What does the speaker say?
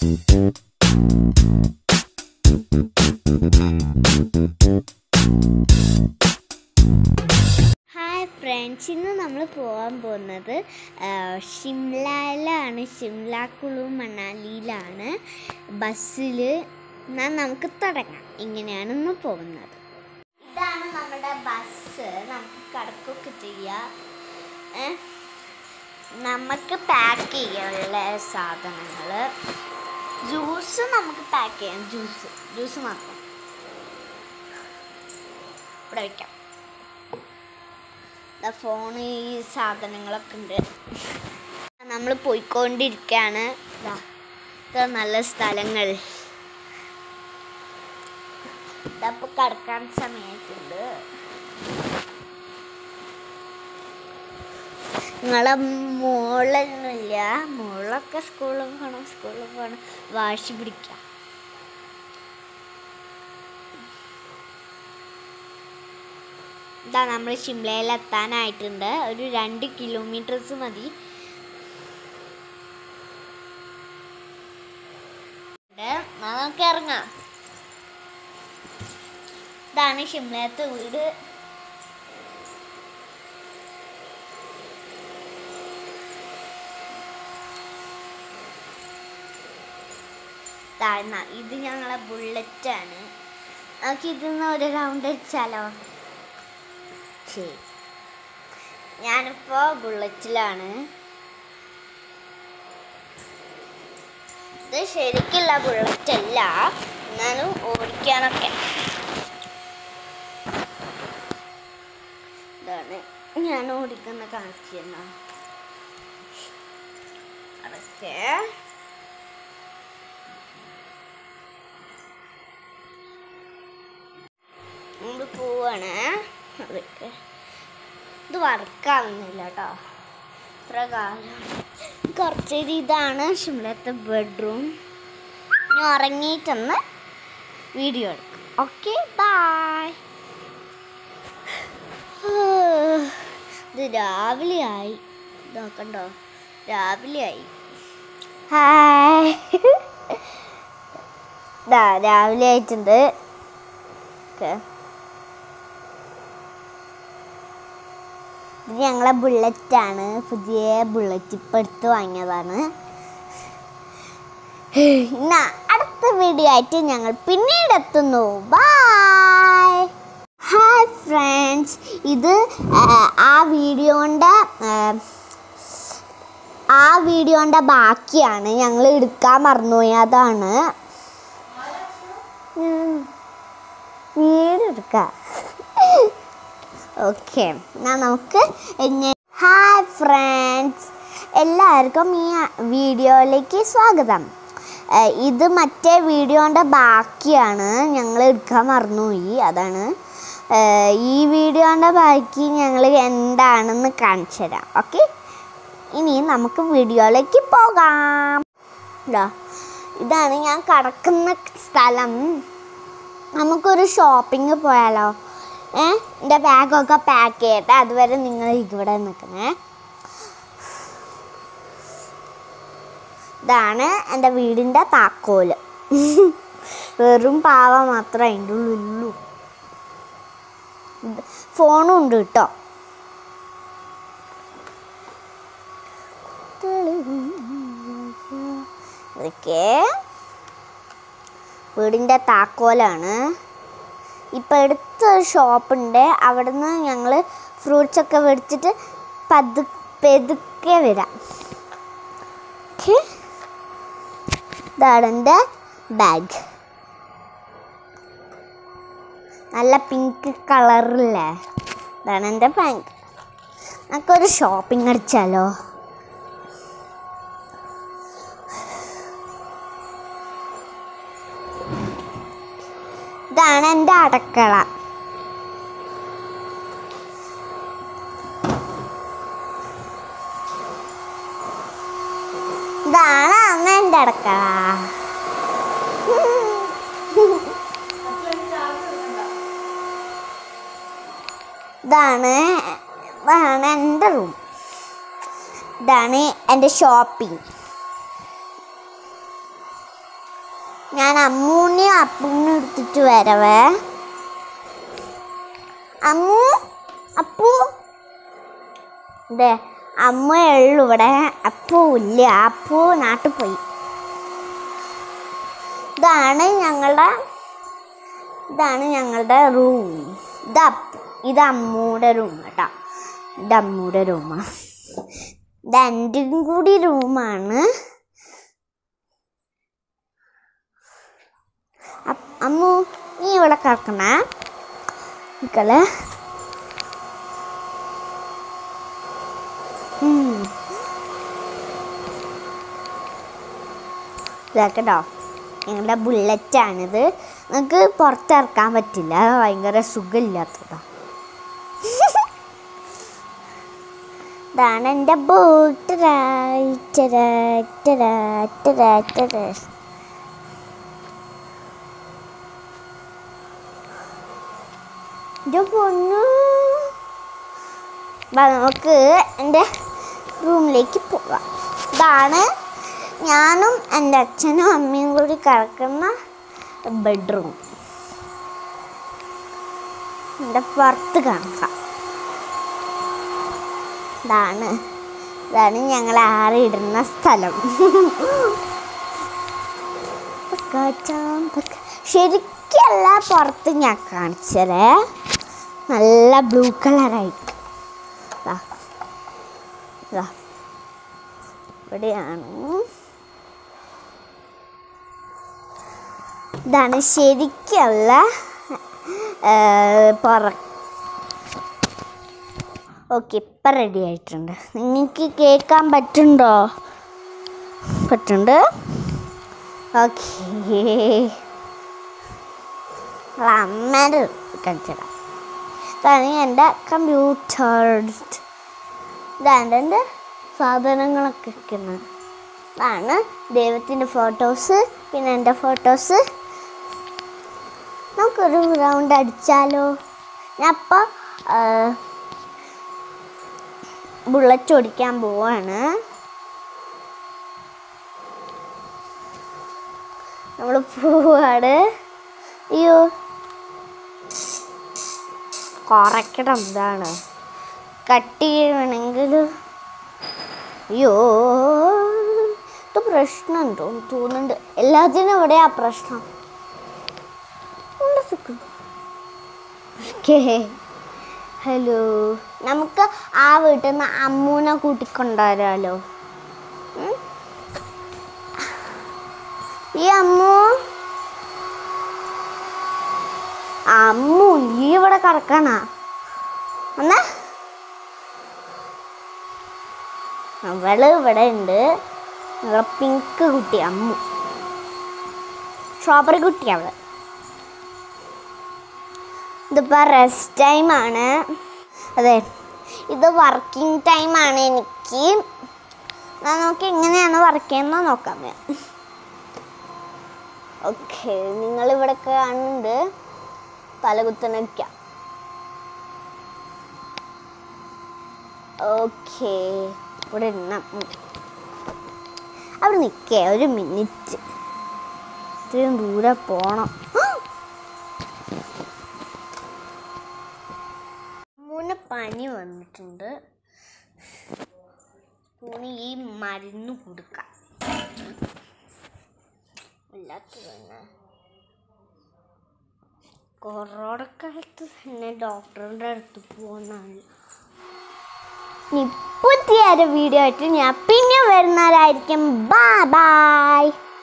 Hi friends ഇന്ന് നമ്മൾ പോകാൻ പോകുന്നത് ആ, ഷിംലയിലാണ് ഷിംല കുളു മണാലിയിലാണ് ബസ്സിൽ എന്നാൽ നമുക്ക് തുടങ്ങാം ഇങ്ങനെയാണ് ഇന്ന് പോകുന്നത് ഇതാണ് നമ്മുടെ ബസ് നമുക്ക് കിടക്കൊക്കെ ചെയ്യാം ഏ? നമുക്ക് പാക്ക് ചെയ്യാനുള്ള സാധനങ്ങൾ ജ്യൂസ് നമുക്ക് പാക്ക് ചെയ്യാം ജ്യൂസ് ജ്യൂസ് മാത്രം ഇവിടെ വയ്ക്കാം ഫോൺ ഈ സാധനങ്ങളൊക്കെ ഉണ്ട് നമ്മൾ പോയിക്കൊണ്ടിരിക്കുകയാണ് ദാ, ഇത്ര നല്ല സ്ഥലങ്ങൾ ഇതപ്പോൾ കിടക്കാൻ സമയത്തുണ്ട് നിങ്ങളെ മോളൊന്നുമില്ല മോളൊക്കെ സ്കൂളിൽ പോകണം സ്കൂളിൽ പോകണം വാശി പിടിക്കാം ഇതാ നമ്മൾ ഷിംലയിൽ എത്താനായിട്ടുണ്ട് ഒരു രണ്ട് കിലോമീറ്റേഴ്സ് മതി ഉണ്ട്. എന്നാ നമുക്ക് ഇറങ്ങാം ഇതാണ് ഷിംലയത്തെ വീട് താഴ്ന്ന ഇത് ഞങ്ങളെ ബുള്ളറ്റ് ആണ് നമുക്ക് ഇതിന്ന് ഒരു റൗണ്ട് അടിച്ചാലോ ശരി ഞാനിപ്പോ ബുള്ളറ്റിലാണ് ഇത് ശരിക്കുള്ള ബുള്ളറ്റ് അല്ല എന്നാലും ഓടിക്കാനൊക്കെ ഇതാണ് ഞാൻ ഓടിക്കുന്ന കാണിച്ചു തന്നാ അതൊക്കെ നമ്മൾ പോവാണ് അതൊക്കെ ഇത് വർക്കാവുന്നില്ല കേട്ടോ ഇത്ര കാലം കുറച്ച് ഇത് ഇതാണ് ഷിംലത്തെ ബെഡ്റൂം ഇനി ഉറങ്ങിയിട്ടൊന്ന് വീഡിയോ എടുക്കും ഓക്കെ ബായ് ഇത് രാവിലെ ആയി ഇതാക്കണ്ടോ രാവിലെ ആയി ഹായ് ഇതാ രാവിലെ ആയിട്ടുണ്ട് ഓക്കെ ഇത് ഞങ്ങളെ ബുള്ളറ്റാണ് പുതിയ ബുള്ളറ്റ് ഇപ്പം എടുത്ത് വാങ്ങിയതാണ് ഇന്ന അടുത്ത വീഡിയോ ആയിട്ട് ഞങ്ങൾ പിന്നീട് എത്തുന്നു ബായ് ഹായ് ഫ്രണ്ട്സ് ഇത് ആ, ആ വീഡിയോൻ്റെ ആ വീഡിയോൻ്റെ ബാക്കിയാണ് ഞങ്ങൾ എടുക്കാൻ മറന്നുപോയി അതാണ് ഉം. വീട് എടുക്കാം ഓക്കെ എന്നാൽ നമുക്ക് എങ്ങനെ ഹായ് ഫ്രണ്ട്സ് എല്ലാവർക്കും ഈ വീഡിയോയിലേക്ക് സ്വാഗതം ഏഹ് ഇത് മറ്റേ വീഡിയോൻ്റെ ബാക്കിയാണ് ഞങ്ങൾ എടുക്കാൻ മറന്നുപോയി അതാണ് ഏഹ് ഈ വീഡിയോൻ്റെ ബാക്കി ഞങ്ങൾ എന്താണെന്ന് കാണിച്ചു തരാം ഓക്കെ ഇനി നമുക്ക് വീഡിയോയിലേക്ക് പോകാം ഇതാ ഇതാണ് ഞാൻ കിടക്കുന്ന സ്ഥലം നമുക്കൊരു ഷോപ്പിംഗ് പോയാലോ ഏ എൻ്റെ ബാഗൊക്കെ പാക്ക് ചെയ്യട്ടെ അതുവരെ നിങ്ങൾ ഇവിടെ നിൽക്കണേ ഇതാണ് എൻ്റെ വീടിൻ്റെ താക്കോല് വെറും പാവ മാത്രമേ അതിൻ്റെ ഉള്ളിലുള്ളൂ ഫോണും ഉണ്ട് കേട്ടോ ഇതൊക്കെ വീടിൻ്റെ താക്കോലാണ് ഇപ്പം അടുത്തൊരു ഷോപ്പുണ്ട് അവിടുന്ന് ഞങ്ങൾ ഫ്രൂട്ട്സ് ഒക്കെ മേടിച്ചിട്ട് പതു പെതുക്കെ വരാം ഓക്കെ ഇതാണ് എൻ്റെ ബാഗ് നല്ല പിങ്ക് കളറില്ലേ ഇതാണ് എൻ്റെ ബാഗ് നമുക്കൊരു ഷോപ്പിംഗ് അടിച്ചാലോ ഇതാണ് എൻ്റെ അടക്കള ഇതാണ് അന്ന് എൻ്റെ അടക്കള ഇതാണ് ഇതാണ് എൻ്റെ റൂം ഇതാണ് എൻ്റെ ഷോപ്പിംഗ് ഞാൻ അമ്മൂനെയും അപ്പൂനെ എടുത്തിട്ട് വരവേ അമ്മു അപ്പു അതെ അമ്മയേ ഉള്ളൂ ഇവിടെ അപ്പു ഇല്ല അപ്പു നാട്ടിൽ പോയി ഇതാണ് ഞങ്ങളുടെ ഇതാണ് ഞങ്ങളുടെ റൂം ഇത് അപ്പു ഇത് അമ്മൂടെ റൂം കേട്ടോ ഇത് അമ്മൂടെ റൂമാണ് ഇത് എൻ്റെയും കൂടി റൂമാണ് അപ്പ് അമ്മു നീ ഇവിടെ കിടക്കണേ മക്കളെ ഉം. ഇതാക്കട്ടോ ഞങ്ങളുടെ ബുള്ളറ്റാണിത് നിങ്ങൾക്ക് പുറത്തിറക്കാൻ പറ്റില്ല ഭയങ്കര സുഖമില്ലാത്തതാ ഇതാണ് എൻ്റെ ബോട്ട് ഇത് പൊന്നു വാ, നമുക്ക് എൻ്റെ റൂമിലേക്ക് പോകാം ഇതാണ് ഞാനും എൻ്റെ അച്ഛനും അമ്മയും കൂടി കിടക്കുന്ന ബെഡ്റൂം എൻ്റെ പുറത്ത് കാണിക്കാം ഇതാണ് ഇതാണ് ഞങ്ങൾ ആറിയിടുന്ന സ്ഥലം പക്കാച്ചാം പക്ക- ശരിക്കല്ല പുറത്ത് ഞാൻ കാണിച്ചതേ നല്ല ബ്ലൂ കളറായിട്ട് ദാ. ദാ. ഇവിടെയാണ് ഇതാണ് ശരിക്കുള്ള പുറ ഓക്കെ ഇപ്പം റെഡി ആയിട്ടുണ്ട് നിങ്ങൾക്ക് കേൾക്കാൻ പറ്റുന്നുണ്ടോ പറ്റുന്നുണ്ട് ഓക്കേ അമ്മേൻ്റെ കാണിച്ചിടാം ഇതാണ് എൻ്റെ കമ്പ്യൂട്ടർ ഇതാണ് എൻ്റെ സാധനങ്ങളൊക്കെ വെക്കുന്നത് ഇതാണ് ദൈവത്തിൻ്റെ ഫോട്ടോസ് പിന്നെ എൻ്റെ ഫോട്ടോസ് നമുക്കൊരു റൗണ്ട് അടിച്ചാലോ ഞാൻ അപ്പോൾ ബുള്ളറ്റ് ഓടിക്കാൻ പോവാണ് നമ്മൾ പോവാണ് അയ്യോ കുറയ്ക്കണം ഇതാണ് കട്ട് ചെയ്യണമെങ്കിൽ അയ്യോ ഇത് പ്രശ്നം ഉണ്ടോ എന്ന് തോന്നുന്നുണ്ട് എല്ലാത്തിനും ഇവിടെയാ പ്രശ്നം ഓക്കേ ഹലോ നമുക്ക് ആ വീട്ടിൽ നിന്ന് അമ്മൂനെ കൂട്ടിക്കൊണ്ടുവരാലോ ഉം? ഈ അമ്മു അമ്മു നീ ഇവിടെ കിടക്കണ എന്നാ അവള് ഇവിടെ ഉണ്ട് പിങ്ക് കുട്ടി അമ്മു സ്ട്രോബറി കുട്ടി അവള് ഇതിപ്പോൾ റെസ്റ്റ് ടൈമാണ് അതെ ഇത് വർക്കിംഗ് ടൈമാണ് എനിക്ക് ഞാൻ നോക്കി എങ്ങനെയാണ് വർക്ക് ചെയ്യുന്നത് നോക്കാം ഞാൻ ഓക്കെ നിങ്ങളിവിടെ കാണുന്നുണ്ട് തലകുത്തനെ വയ്ക്കാം ഓക്കെ ഇവിടെ ഇരുന്ന അവിടെ നിൽക്കേ ഒരു മിനിറ്റ് ഇത്രയും ദൂരെ പോണം മൂന്ന് പനി വന്നിട്ടുണ്ട് മൂന്ന് ഈ മരുന്ന് കൊടുക്കാം ഇല്ലാത്ത തന്നെ കൊറോണ കാലത്ത് തന്നെ ഡോക്ടറിൻ്റെ അടുത്ത് പോകുന്നതാണ് ഇനി പുതിയൊരു വീഡിയോ ആയിട്ട് ഞാൻ പിന്നെ വരുന്നവരായിരിക്കും ബൈ ബൈ